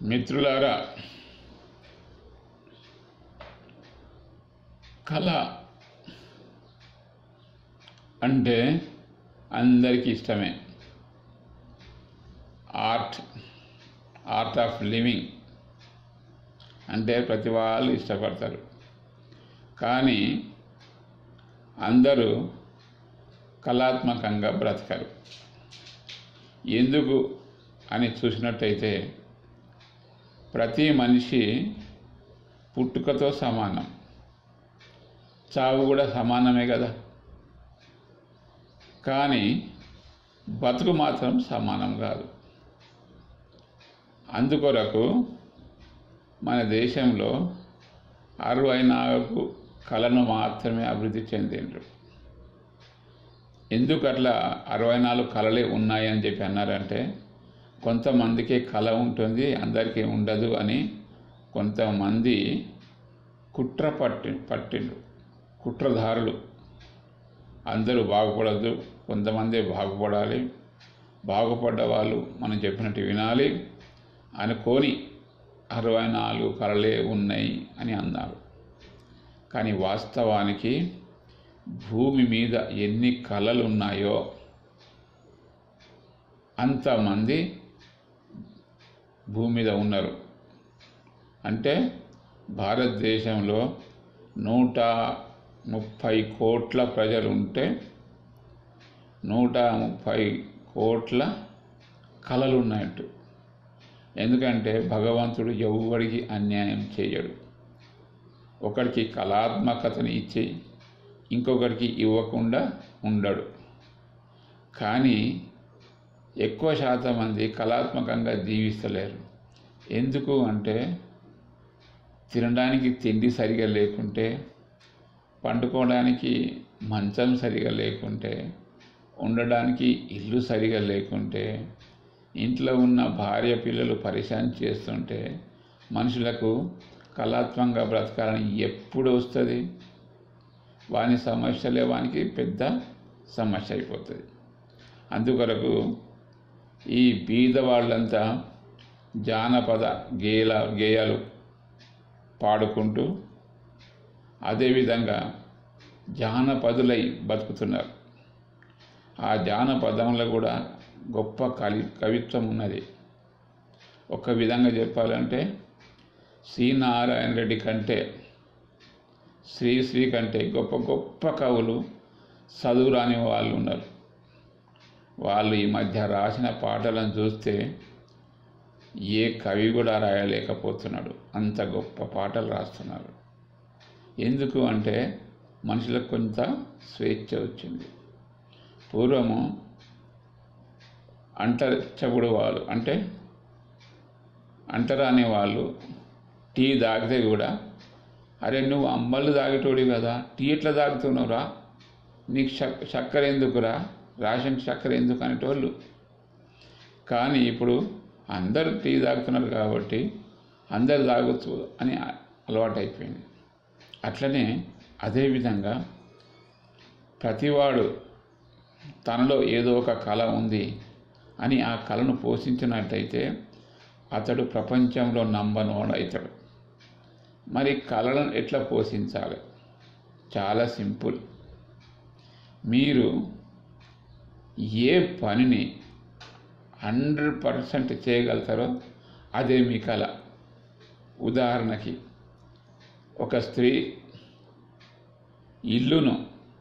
మిత్రులారా కళ అంటే అందరికీ ఇష్టమే ఆర్ట్ ఆర్ట్ ఆఫ్ లివింగ్ అంటే ప్రతి వాళ్ళు ఇష్టపడతారు కానీ అందరూ కళాత్మకంగా బ్రతకరు ఎందుకు అని చూసినట్టయితే ప్రతి మనిషి పుట్టుకతో సమానం చావు కూడా సమానమే కదా కానీ బతుకు మాత్రం సమానం కాదు అందుకొరకు మన దేశంలో అరవై నాలుగు కళను మాత్రమే అభివృద్ధి చెందిండ్రు ఎందుకు అట్లా అరవై నాలుగు కళలే ఉన్నాయని చెప్పి అన్నారంటే కొంతమందికి కళ ఉంటుంది అందరికీ ఉండదు అని కొంతమంది కుట్ర పట్టి పట్టిండ్రు కుట్రధారులు అందరూ బాగుపడద్దు కొంతమంది బాగుపడాలి బాగుపడ్డ వాళ్ళు మనం చెప్పినట్టు వినాలి అనుకొని అరవై నాలుగు కళలే ఉన్నాయి అని అన్నారు కానీ వాస్తవానికి భూమి మీద ఎన్ని కళలు ఉన్నాయో అంతమంది భూమి మీద ఉన్నారు అంటే భారతదేశంలో నూట ముప్పై కోట్ల ప్రజలు ఉంటే నూట ముప్పై కోట్ల కళలు ఉన్నాయట్టు ఎందుకంటే భగవంతుడు ఎవరికి అన్యాయం చేయడు ఒకరికి కళాత్మకతని ఇచ్చి ఇంకొకరికి ఇవ్వకుండా ఉండడు కానీ ఎక్కువ శాతం మంది కళాత్మకంగా జీవిస్తలేరు ఎందుకు అంటే తినడానికి తిండి సరిగా లేకుంటే పండుకోవడానికి మంచం సరిగా లేకుంటే ఉండడానికి ఇల్లు సరిగా లేకుంటే ఇంట్లో ఉన్న భార్య పిల్లలు పరిశాన్ చేస్తుంటే మనుషులకు కళాత్మకంగా బ్రతకాలని ఎప్పుడు వస్తుంది వాని సమస్యలే వానికి పెద్ద సమస్య అయిపోతుంది అందుకొరకు ఈ బీద వాళ్ళంతా జానపద గేయాల గేయాలు పాడుకుంటూ అదేవిధంగా జానపదులై బతుకుతున్నారు ఆ జానపదంలో కూడా గొప్ప కలి కవిత్వం ఉన్నది ఒక విధంగా చెప్పాలంటే సి నారాయణ రెడ్డి కంటే శ్రీశ్రీ కంటే గొప్ప గొప్ప కవులు చదువు రాని వాళ్ళు ఉన్నారు వాళ్ళు ఈ మధ్య రాసిన పాటలను చూస్తే ఏ కవి కూడా రాయలేకపోతున్నాడు అంత గొప్ప పాటలు రాస్తున్నారు ఎందుకు అంటే మనుషులకు కొంత స్వేచ్ఛ వచ్చింది పూర్వము అంటచబుడు వాళ్ళు అంటే అంటరాని వాళ్ళు టీ తాగితే కూడా అరే నువ్వు అంబళ్ళు తాగేటోడి కదా టీ ఎట్లా తాగుతున్నావురా నీకు చక్ చక్కెర ఎందుకురా రేషన్ చక్కెర ఎందుకు అనేటోళ్ళు కానీ ఇప్పుడు అందరూ టీ తాగుతున్నారు కాబట్టి అందరు తాగొచ్చు అని అలవాటు అయిపోయింది అట్లనే అదేవిధంగా ప్రతివాడు తనలో ఏదో ఒక కళ ఉంది అని ఆ కళను పోషించినట్టయితే అతడు ప్రపంచంలో నంబనోడు అవుతాడు మరి కళలను ఎట్లా పోషించాలి చాలా సింపుల్ మీరు ఏ పనిని హండ్రెడ్ పర్సెంట్ చేయగలుగుతారో అదే మీ కళ ఉదాహరణకి ఒక స్త్రీ ఇల్లును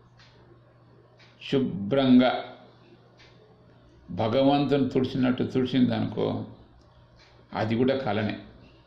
శుభ్రంగా భగవంతుని తుడిచినట్టు తుడిచిందనుకో అది కూడా కళనే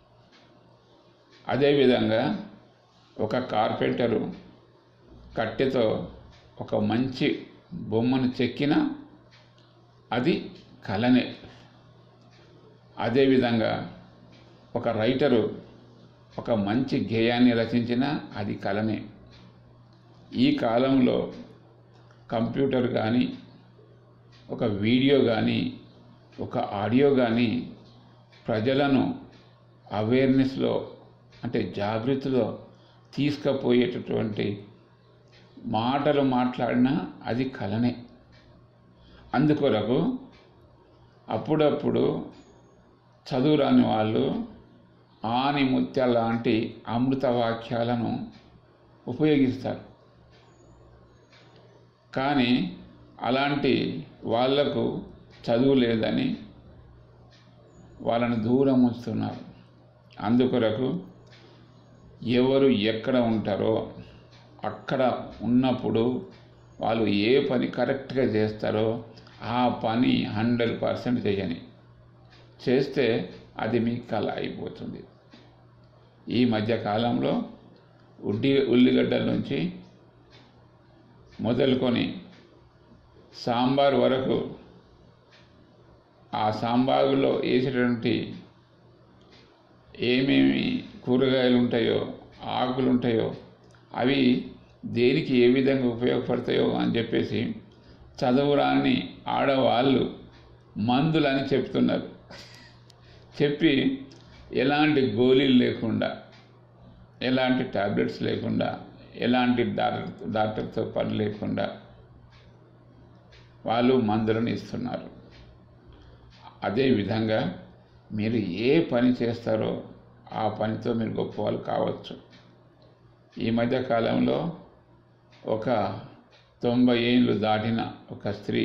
అదేవిధంగా ఒక కార్పెంటరు కట్టెతో ఒక మంచి బొమ్మను చెక్కిన అది కళనే అదేవిధంగా ఒక రైటరు ఒక మంచి గేయాన్ని రచించిన అది కళనే ఈ కాలంలో కంప్యూటర్ కానీ ఒక వీడియో కానీ ఒక ఆడియో కానీ ప్రజలను అవేర్నెస్లో అంటే జాగృతిలో తీసుకుపోయేటటువంటి మాటలు మాట్లాడినా అది కలనే అందుకొరకు అప్పుడప్పుడు చదువు రాని వాళ్ళు ఆని ముత్యాల లాంటి అమృత వాక్యాలను ఉపయోగిస్తారు కానీ అలాంటి వాళ్లకు చదువు లేదని వాళ్ళని దూరం ఉంచుతున్నారు అందుకొరకు ఎవరు ఎక్కడ ఉంటారో అక్కడ ఉన్నప్పుడు వాళ్ళు ఏ పని కరెక్ట్గా చేస్తారో ఆ పని హండ్రెడ్ పర్సెంట్ చేయని చేస్తే అది మీ కళ అయిపోతుంది ఈ మధ్య కాలంలో ఉడ్డి ఉల్లిగడ్డల నుంచి మొదలుకొని సాంబార్ వరకు ఆ సాంబారులో వేసేటువంటి ఏమేమి కూరగాయలు ఉంటాయో ఆకులు ఉంటాయో అవి దేనికి ఏ విధంగా ఉపయోగపడతాయో అని చెప్పేసి చదువురాని ఆడవాళ్ళు మందులని చెప్తున్నారు చెప్పి ఎలాంటి గోళీలు లేకుండా ఎలాంటి టాబ్లెట్స్ లేకుండా ఎలాంటి డాక్టర్ డాక్టర్తో పని లేకుండా వాళ్ళు మందులను ఇస్తున్నారు అదేవిధంగా మీరు ఏ పని చేస్తారో ఆ పనితో మీరు గొప్పవాళ్ళు కావచ్చు ఈ మధ్య కాలంలో ఒక తొంభై ఏళ్ళు దాటిన ఒక స్త్రీ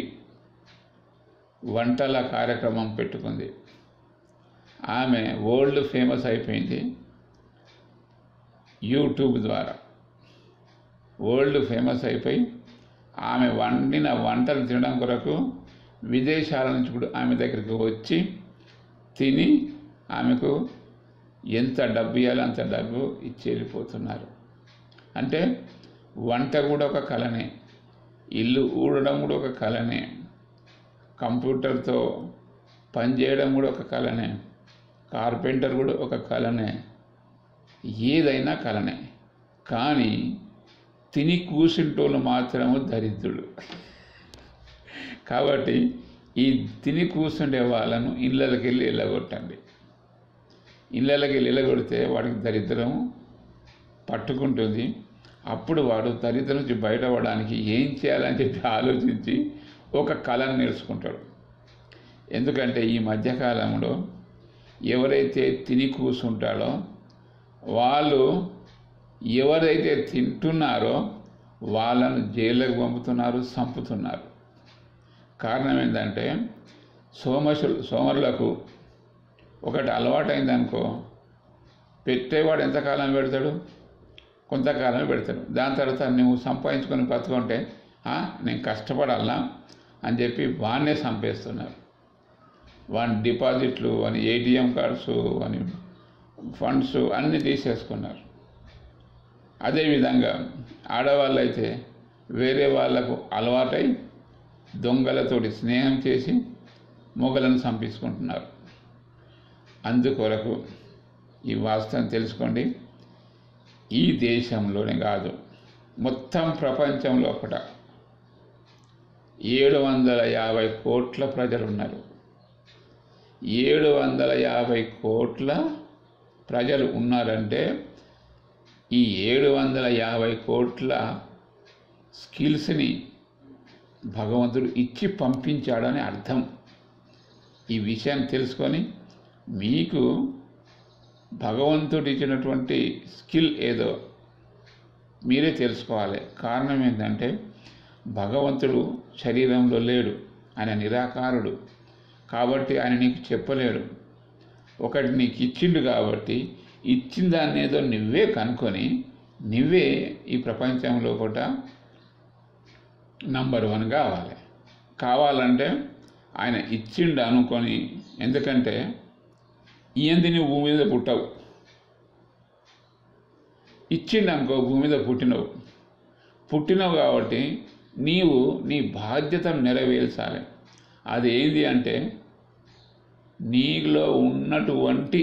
వంటల కార్యక్రమం పెట్టుకుంది ఆమె వరల్డ్ ఫేమస్ అయిపోయింది యూట్యూబ్ ద్వారా వరల్డ్ ఫేమస్ అయిపోయి ఆమె వండిన వంటలు తినడం కొరకు విదేశాల నుంచి కూడా ఆమె దగ్గరికి వచ్చి తిని ఆమెకు ఎంత డబ్బు ఇవ్వాలో అంత డబ్బు ఇచ్చి వెళ్ళిపోతున్నారు అంటే వంట కూడా ఒక కళనే ఇల్లు ఊడడం కూడా ఒక కళనే కంప్యూటర్తో పనిచేయడం కూడా ఒక కళనే కార్పెంటర్ కూడా ఒక కళనే ఏదైనా కళనే కానీ తిని కూర్చుంటోళ్ళు మాత్రము దరిద్రుడు కాబట్టి ఈ తిని కూర్చుండే వాళ్ళను ఇళ్ళకి వెళ్ళి వెళ్ళగొట్టండి ఇళ్ళకి వెళ్ళి వెళ్ళగొడితే వాడికి దరిద్రం పట్టుకుంటుంది అప్పుడు వాడు దరిద్రం నుంచి బయటపడడానికి ఏం చేయాలని చెప్పి ఆలోచించి ఒక కళను నేర్చుకుంటాడు ఎందుకంటే ఈ మధ్యకాలంలో ఎవరైతే తిని కూర్చుంటాడో వాళ్ళు ఎవరైతే తింటున్నారో వాళ్ళను జైళ్ళకు పంపుతున్నారు చంపుతున్నారు కారణం ఏంటంటే సోమశులు సోమరులకు ఒకటి అలవాటైందనుకో పెట్టేవాడు ఎంతకాలం పెడతాడు కొంతకాలం పెడతాడు దాని తర్వాత నువ్వు సంపాదించుకొని బతుకుంటే నేను కష్టపడాలా అని చెప్పి వాడినే చంపేస్తున్నారు వాని డిపాజిట్లు అని ఏటీఎం కార్డ్స్ అని ఫండ్స్ అన్నీ తీసేసుకున్నారు అదేవిధంగా ఆడవాళ్ళు అయితే వేరే వాళ్లకు అలవాటై దొంగలతోటి స్నేహం చేసి మొగలను చంపించుకుంటున్నారు అందుకొరకు ఈ వాస్తవం తెలుసుకోండి ఈ దేశంలోనే కాదు మొత్తం ప్రపంచంలో ఒకట ఏడు వందల యాభై కోట్ల ప్రజలు ఉన్నారు ఏడు వందల యాభై కోట్ల ప్రజలు ఉన్నారంటే ఈ ఏడు వందల యాభై కోట్ల స్కిల్స్ని భగవంతుడు ఇచ్చి పంపించాడని అర్థం ఈ విషయాన్ని తెలుసుకొని మీకు భగవంతుడు ఇచ్చినటువంటి స్కిల్ ఏదో మీరే తెలుసుకోవాలి కారణం ఏంటంటే భగవంతుడు శరీరంలో లేడు ఆయన నిరాకారుడు కాబట్టి ఆయన నీకు చెప్పలేడు ఒకటి నీకు ఇచ్చిండు కాబట్టి ఇచ్చిన దాన్ని ఏదో నువ్వే కనుక్కొని నువ్వే ఈ ప్రపంచంలో కూడా నంబర్ వన్ కావాలి కావాలంటే ఆయన ఇచ్చిండు అనుకొని ఎందుకంటే ఇయంది నువ్వు భూమి మీద పుట్టవు ఇచ్చిండు అనుకో భూమి మీద పుట్టినవు పుట్టినవు కాబట్టి నీవు నీ బాధ్యతను నెరవేర్చాలి అది ఏంది అంటే నీలో ఉన్నటువంటి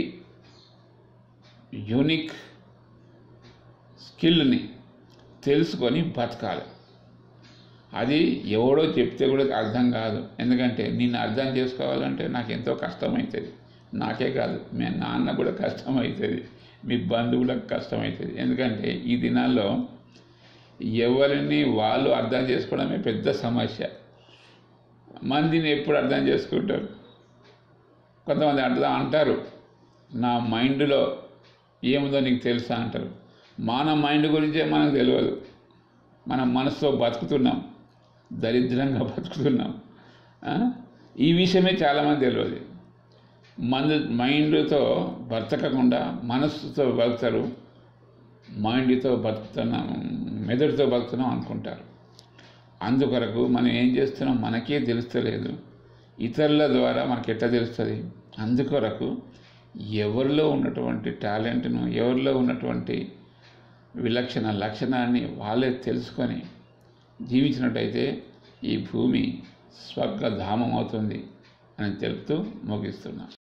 యూనిక్ స్కిల్ని తెలుసుకొని బతకాలి అది ఎవడో చెప్తే కూడా అర్థం కాదు ఎందుకంటే నిన్ను అర్థం చేసుకోవాలంటే నాకు ఎంతో కష్టమవుతుంది నాకే కాదు మీ నాన్న కూడా కష్టమవుతుంది మీ బంధువులకు కష్టమవుతుంది ఎందుకంటే ఈ దినాల్లో ఎవరిని వాళ్ళు అర్థం చేసుకోవడమే పెద్ద సమస్య మందిని ఎప్పుడు అర్థం చేసుకుంటారు కొంతమంది అంటదా అంటారు నా మైండ్లో ఏముందో నీకు తెలుసా అంటారు మన మైండ్ గురించే మనకు తెలియదు మనం మనసుతో బతుకుతున్నాం దరిద్రంగా బతుకుతున్నాం ఆ? ఈ విషయమే చాలామంది తెలియదు మందు మైండ్తో బతకకుండా మనస్సుతో బతుకుతారు మైండ్తో బతుకుతున్నాం మెదడుతో బతుకుతున్నాం అనుకుంటారు అందుకొరకు మనం ఏం చేస్తున్నాం మనకే తెలుస్తలేదు ఇతరుల ద్వారా మనకి ఎట్లా తెలుస్తుంది అందుకొరకు ఎవరిలో ఉన్నటువంటి టాలెంట్ను ఎవరిలో ఉన్నటువంటి విలక్షణ లక్షణాన్ని వాళ్ళే తెలుసుకొని జీవించినట్టయితే ఈ భూమి స్వర్గధామం అవుతుంది అని తెలుపుతూ ముగిస్తున్నాం